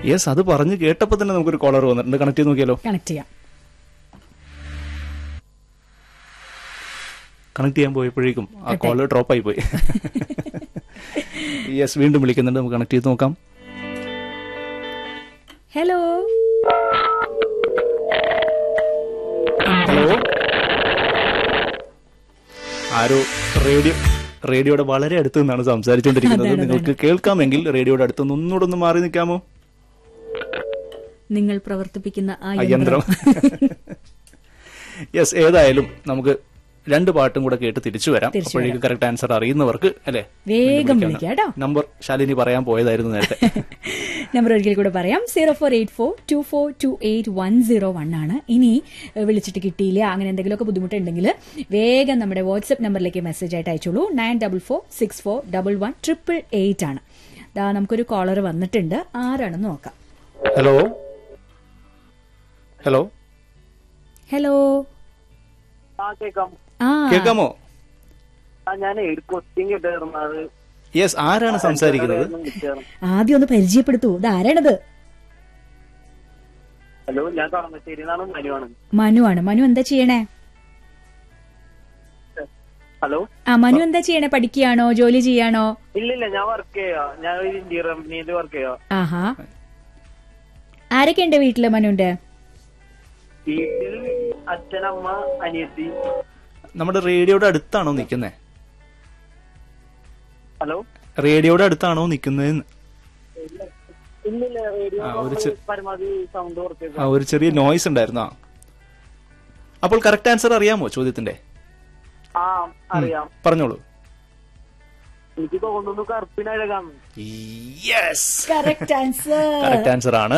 Yes അത് പറഞ്ഞ് കേട്ടപ്പോ തന്നെ നമുക്കൊരു കോളർ വന്നിട്ടുണ്ട് കണക്ട് ചെയ്ത് നോക്കിയാലോ കണക്ട് ചെയ്യാം കണക്ട് ചെയ്യാൻ പോയപ്പോഴേക്കും ആ കോളർ ഡ്രോപ്പ് ആയി പോയി യെസ് വീണ്ടും വിളിക്കുന്നുണ്ട് നമുക്ക് കണക്ട് ചെയ്ത് നോക്കാം ഹലോ ഹലോ ആരോ റേഡിയോ റേഡിയോയുടെ വളരെ അടുത്ത് നിന്നാണ് സംസാരിച്ചുകൊണ്ടിരിക്കുന്നത് അതാണ്, നിങ്ങൾക്ക് കേൾക്കാമെങ്കിൽ റേഡിയോയുടെ അടുത്ത് നിന്ന് ഒന്നുകൂടെ ഒന്ന് മാറി നിൽക്കാമോ നിങ്ങൾ പ്രവർത്തിപ്പിക്കുന്ന ആ ആ യന്ത്രം യന്ത്രം യെസ് ഏതായാലും നമുക്ക് രണ്ട് പാട്ടും കൂടെ കേട്ട് തിരിച്ചു വരാം തിരിച്ചു അപ്പോഴേക്കും കറക്റ്റ് ആൻസർ അറിയുന്നവർക്ക് അല്ലെ വേഗം വിളിക്കാം കേട്ടോ നമ്പർ ശാലിനി പറയാൻ പോയതായിരുന്നു നേരത്തെ നമ്പർ ഒരിക്കൽ കൂടെ പറയാം zero four eight four two four two eight one zero one ആണ് ഇനി ഏഹ്, വിളിച്ചിട്ട് കിട്ടിയില്ല അങ്ങനെ എന്തെങ്കിലുമൊക്കെ ബുദ്ധിമുട്ടുണ്ടെങ്കിൽ വേഗം നമ്മുടെ വാട്സ്ആപ്പ് നമ്പറിലേക്ക് മെസ്സേജ് ആയിട്ട് അയച്ചോളൂ nine double four six four double one triple eight ആണ് ദാ നമുക്കൊരു കോളർ വന്നിട്ടുണ്ട് ആരാണെന്ന് നോക്കാം ഹലോ ഹലോ ഹലോ ആ കേക്കാം ആ കേൾക്കാമോ ആ ഞാൻ ഒരു ക്വസ്റ്റ്യൻ കേട്ടായിരുന്നു അത് യെസ് ആരാണ് സംസാരിക്കുന്നത് വിളിച്ചായിരുന്നു. ആദ്യം ഒന്ന് പരിചയപ്പെടുത്തൂ ഇത് ആരാണത് ഹലോ ഞാൻ കളമശ്ശേരി നിന്നാണ് മനുവാണ് മനു ആണ് മനു എന്താ ചെയ്യണേ ഹലോ ആ മനു എന്താ ചെയ്യണേ പഠിക്കുകയാണോ ജോലി ചെയ്യാണോ ഇല്ല ഇല്ല ഞാൻ വർക്ക് ചെയ്യാ ഞാൻ ഒരു ഇന്ത്യൻ കമ്പനിയിൽ വർക്ക് ചെയ്യാ ആഹാ ആരൊക്കെ ഉണ്ട് വീട്ടില് മനുവിന്റെ വീട്ടിൽ അച്ഛൻ അമ്മ അനിയത്തി നമ്മുടെ റേഡിയോയുടെ അടുത്താണോ നിൽക്കുന്നത് ഹലോ റേഡിയോയുടെ അടുത്താണോ നിൽക്കുന്നത് ഇല്ലില്ല റേഡിയോ ആ, ഒരു ചെ- പരമാവധി സൗണ്ട് കുറച്ചേക്കാം ആ ഒരു ചെറിയ നോയ്സ് ഉണ്ടായിരുന്നോ അപ്പോൾ കറക്റ്റ് ആൻസർ അറിയാമോ ചോദ്യത്തിന്റെ ആ അറിയാം പറഞ്ഞോളൂ എനിക്ക് തോന്നുന്നു കറുപ്പിനഴകാണ് yes correct answer correct answer ആണ്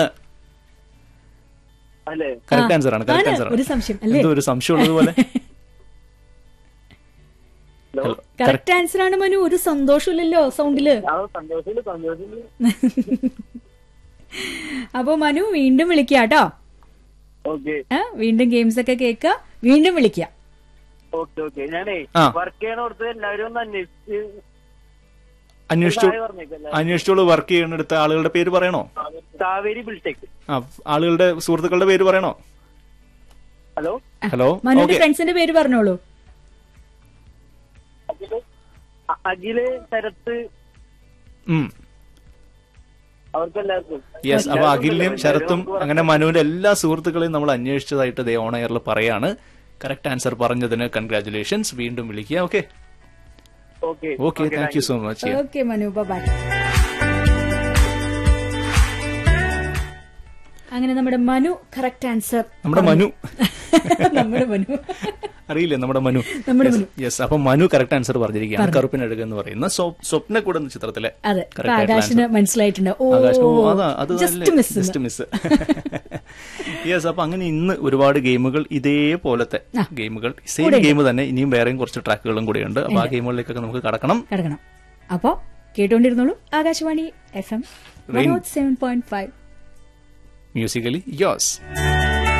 അല്ലേ കറക്റ്റ് ആൻസർ ആണ് കറക്റ്റ് ആണ്, ആൻസർ ഒരു സംശയം, അല്ലേ? എന്തോ ഒരു സംശയം ഉള്ളതുപോലെ ഹലോ ഹലോ കറക്റ്റ് ആൻസർ ആണ് മനു ഒരു സന്തോഷമില്ലല്ലോ സൗണ്ടില് ആ സന്തോഷമില്ല സന്തോഷമില്ല അപ്പൊ മനു വീണ്ടും വിളിക്കാട്ടോ ഓക്കെ വീണ്ടും ഗെയിംസ് ഒക്കെ കേക്ക വീണ്ടും വിളിക്കുക ഓക്കെ ഓക്കെ ഞാനേ ആ. വർക്ക് ചെയ്യണോടത്ത് എല്ലാവരും ഒന്ന് അന്വേഷിച്ച് അന്വേഷിച്ചു താഴെ പറഞ്ഞേക്കല്ലേ അന്വേഷിച്ചോളൂ വർക്ക് ചെയ്യുന്നിടത്ത ആളുകളുടെ പേര് പറയണോ കാവേരി ബിൽടെക് ആ ആളുകളുടെ സുഹൃത്തുക്കളുടെ പേര് പറയണോ ഹലോ ഹലോ മനുവിന്റെ ഓക്കെ ഫ്രണ്ട്സിന്റെ പേര് പറഞ്ഞോളൂ അ- അഖില് ശരത്ത് അവർക്ക് എല്ലാവർക്കും യെസ് അപ്പൊ അഖിലിനും ശരത്തും അങ്ങനെ മനുവിന്റെ എല്ലാ സുഹൃത്തുക്കളെയും നമ്മൾ അന്വേഷിച്ചതായിട്ട് ദേ ഓൺ എയറിൽ പറയാണ് കറക്റ്റ് ആൻസർ പറഞ്ഞതിന് കൺഗ്രാറ്റുലേഷൻസ് വീണ്ടും വിളിക്കുക okay okay okay thank you so much okay Manu bye അങ്ങനെ നമ്മുടെ മനു കറക്റ്റ് ആൻസർ നമ്മുടെ മനു നമ്മുടെ മനു അറിയില്ലേ നമ്മുടെ മനു നമ്മുടെ മനു. യെസ് അപ്പൊ മനു കറക്റ്റ് ആൻസർ പറഞ്ഞിരിക്കുകയാണ് കറുപ്പിനഴക് എന്ന് പറയുന്ന സ്വ- സ്വപ്നക്കൂട് എന്ന ചിത്രത്തിലെ അതെ ഇപ്പൊ correct ആയിട്ടുള്ള ആകാശിന് answer. മനസ്സിലായിട്ടുണ്ട് ഓ ആകാശ് ഓ, അതാ അത് just miss just miss yes അപ്പൊ അങ്ങനെ ഇന്ന് ഒരുപാട് ഗെയിമുകൾ ഇതേപോലത്തെ ഗെയിമുകൾ സെയിം ഗെയിം തന്നെ ഇനിയും വേറെയും കുറച്ച് ട്രാക്കുകളും കൂടിയുണ്ട് അപ്പൊ ആ ഗെയിമുകളിലേക്കൊക്കെ നമുക്ക് കടക്കണം കിടക്കണം അപ്പോ കേട്ടോണ്ടിരുന്നോളൂ Akashvani F M Rain- seven point five musically യോസ്